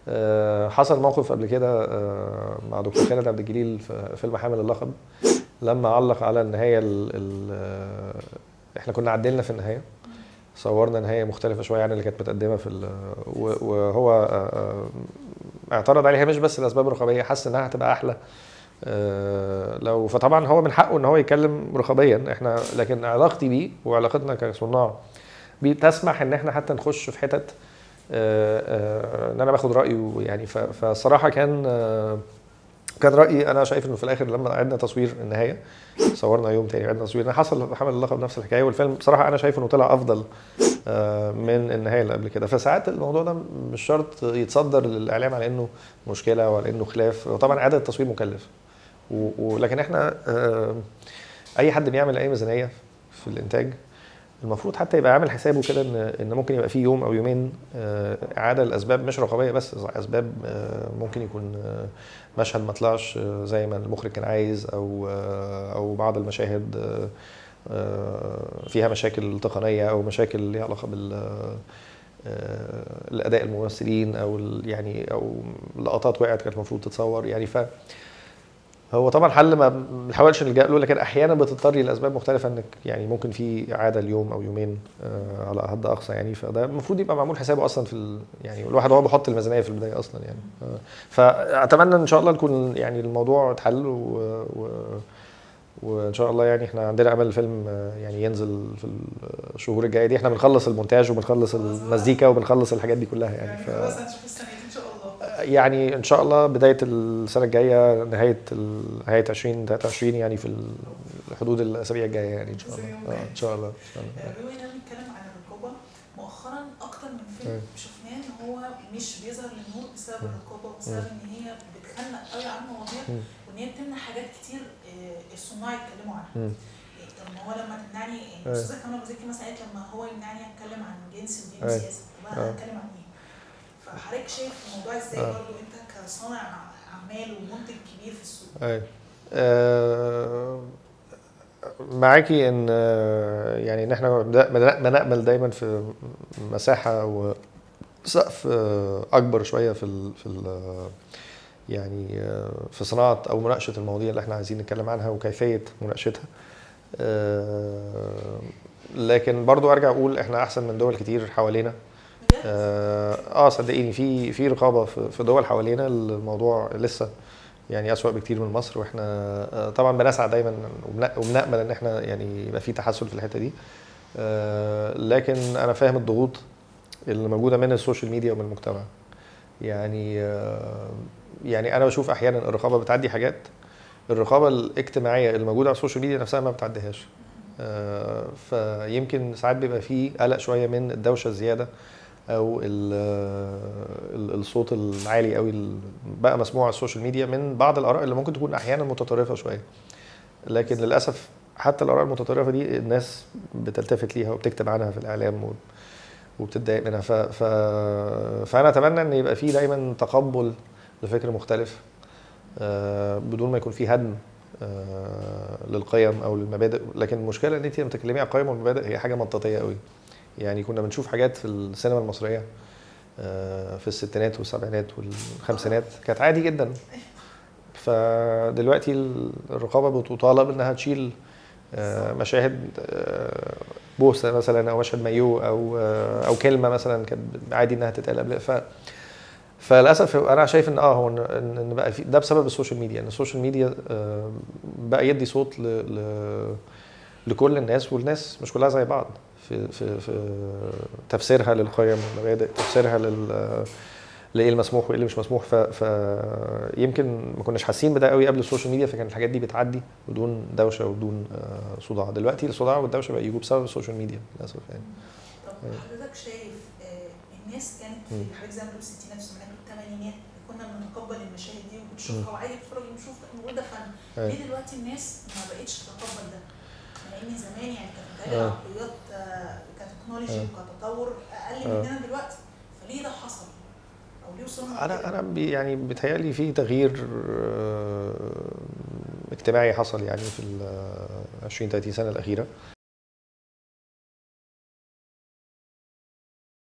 آه، حصل موقف قبل كده آه، مع دكتور خالد عبد الجليل في فيلم حامل اللقب لما علق على النهايه ال ال آه، احنا كنا عدلنا في النهايه صورنا نهايه مختلفه شويه عن اللي كانت متقدمه في ال- و- وهو آه، آه، اعترض عليها مش بس لاسباب رقابيه حس انها هتبقى احلى آه، لو فطبعا هو من حقه ان هو يتكلم رقابيا احنا لكن علاقتي بيه وعلاقتنا كصناع بيه تسمح ان احنا حتى نخش في حتت آه، آه، ان انا باخد رايه يعني ف- فصراحه كان آه، كان رايي انا شايف انه في الاخر لما عدنا تصوير النهايه صورنا يوم تاني عدنا تصوير حصل حمل اللقب نفس الحكايه والفيلم بصراحه انا شايف انه طلع افضل آه، من النهايه اللي قبل كده فساعات الموضوع ده مش شرط يتصدر للاعلام على انه مشكله ولا انه خلاف وطبعا اعاده التصوير مكلف و- ولكن احنا آه، اي حد بيعمل اي ميزانيه في الانتاج المفروض حتى يبقى عامل حسابه كده ان ان ممكن يبقى في يوم او يومين آه، اعاده لاسباب مش رقابيه بس اسباب آه، ممكن يكون آه، مشهد ما طلعش آه، زي ما المخرج كان عايز او آه، او بعض المشاهد آه، آه، فيها مشاكل تقنيه او مشاكل ليها علاقه بال آه، الاداء الممثلين او ال- يعني او لقطات وقعت كانت المفروض تتصور يعني ف هو طبعا حل ما بنحاولش نلجا له لكن احيانا بتضطري لاسباب مختلفه انك يعني ممكن في اعاده اليوم او يومين آه، على حد اقصى يعني فده المفروض يبقى معمول حسابه اصلا في ال... يعني الواحد هو بيحط الميزانيه في البدايه اصلا يعني آه، فاتمنى ان شاء الله نكون يعني الموضوع اتحل و... و... وان شاء الله يعني احنا عندنا امل الفيلم آه، يعني ينزل في الشهور الجايه دي احنا بنخلص المونتاج وبنخلص المزيكا وبنخلص الحاجات دي كلها يعني يعني ف... خلاص هنشوف السنه دي ان شاء الله يعني ان شاء الله بدايه السنه الجايه نهايه ال- نهايه 2023 يعني في الحدود الاسابيع الجايه يعني ان شاء الله الأسابيع اه ان شاء الله ان شاء الله آه، بما اننا بنتكلم عن الرقابه مؤخرا اكتر من فيلم أيوة. شفناه ان هو مش بيظهر للنور بسبب الرقابه وبسبب ان هي بتخنق قوي على المواضيع مم. وان هي بتمنع حاجات كتير آه، الصناع يتكلموا عنها مم. يعني طب ما هو لما تمنعني يعني أيوة. استاذه كامله مزيكي مثلا قالت لما هو يمنعني اتكلم عن جنس ودين أيوة. وسياسه طب انا أيوة. هتكلم عن ايه؟ فحضرتك شايف الموضوع ازاي آه. برضه انت كصانع اعمال ومنتج كبير في السوق ايوه آه، معاكي ان آه، يعني ان احنا بن- بن- بنامل دايما في مساحه وسقف آه، اكبر شويه في ال في ال يعني آه، في صناعه او مناقشه المواضيع اللي احنا عايزين نتكلم عنها وكيفيه مناقشتها آه، لكن برضو ارجع اقول احنا احسن من دول كتير حوالينا بجد؟ اه آه، صدقيني في في رقابه في في دول حوالينا الموضوع لسه يعني اسوأ بكتير من مصر واحنا آه، طبعا بنسعى دايما وبن- وبنامل ان احنا يعني يبقى في تحسن في الحته دي آه، لكن انا فاهم الضغوط اللي موجوده من السوشيال ميديا ومن المجتمع يعني آه، يعني انا بشوف احيانا الرقابه بتعدي حاجات الرقابه الاجتماعيه اللي موجوده على السوشيال ميديا نفسها ما بتعديهاش آه، فيمكن ساعات بيبقى فيه قلق شويه من الدوشه الزياده او ال ال الصوت العالي قوي اللي بقى مسموع على السوشيال ميديا من بعض الاراء اللي ممكن تكون احيانا متطرفه شويه لكن للاسف حتى الاراء المتطرفه دي الناس بتلتفت ليها وبتكتب عنها في الاعلام و- وبتتضايق منها ف... ف... فانا اتمنى ان يبقى في دايما تقبل لفكر مختلف آه، بدون ما يكون في هدم آه، للقيم او للمبادئ لكن المشكله ان انت لما تتكلمي عن القيم والمبادئ هي حاجه مطاطيه قوي يعني كنا بنشوف حاجات في السينما المصريه آه، في الستينات والسبعينات والخمسينات كانت عادي جدا فدلوقتي الرقابه بتطالب انها تشيل آه، مشاهد آه، بوسه مثلا او مشهد مايو او آه، او كلمه مثلا كانت عادي انها تتقال قبل ف فللاسف انا شايف ان اه هو ان ان إن بقى في ده بسبب السوشيال ميديا ان السوشيال ميديا آه، بقى يدي صوت ل ل لكل الناس والناس مش كلها زي بعض في في في تفسيرها للقيم والمبادئ تفسيرها لل لايه المسموح وايه اللي مش مسموح ف... فيمكن ما كناش حاسين بده قوي قبل السوشيال ميديا فكانت الحاجات دي بتعدي بدون دوشه وبدون آه، صداع دلوقتي الصداع والدوشه بقى يجوا بسبب السوشيال ميديا للاسف يعني طب أيوة. حضرتك شايف آه، الناس كانت في مم. حضرتك زي ما بتقول الستينات والسبعينات والثمانينات كنا بنتقبل المشاهد دي وبتشوفها وعادي بتتفرج ونشوف نقول ده فن أيوة. ليه دلوقتي الناس ما بقتش تتقبل ده؟ لان زمان يعني كانت بتهيألي آه. العربيات آه، كتكنولوجي آه. وكتطور اقل آه. مننا دلوقتي فليه ده حصل؟ او ليه وصلنا انا لكده؟ انا بي- يعني بيتهيألي في تغيير آه، اجتماعي حصل يعني في ال 20 30 سنه الاخيره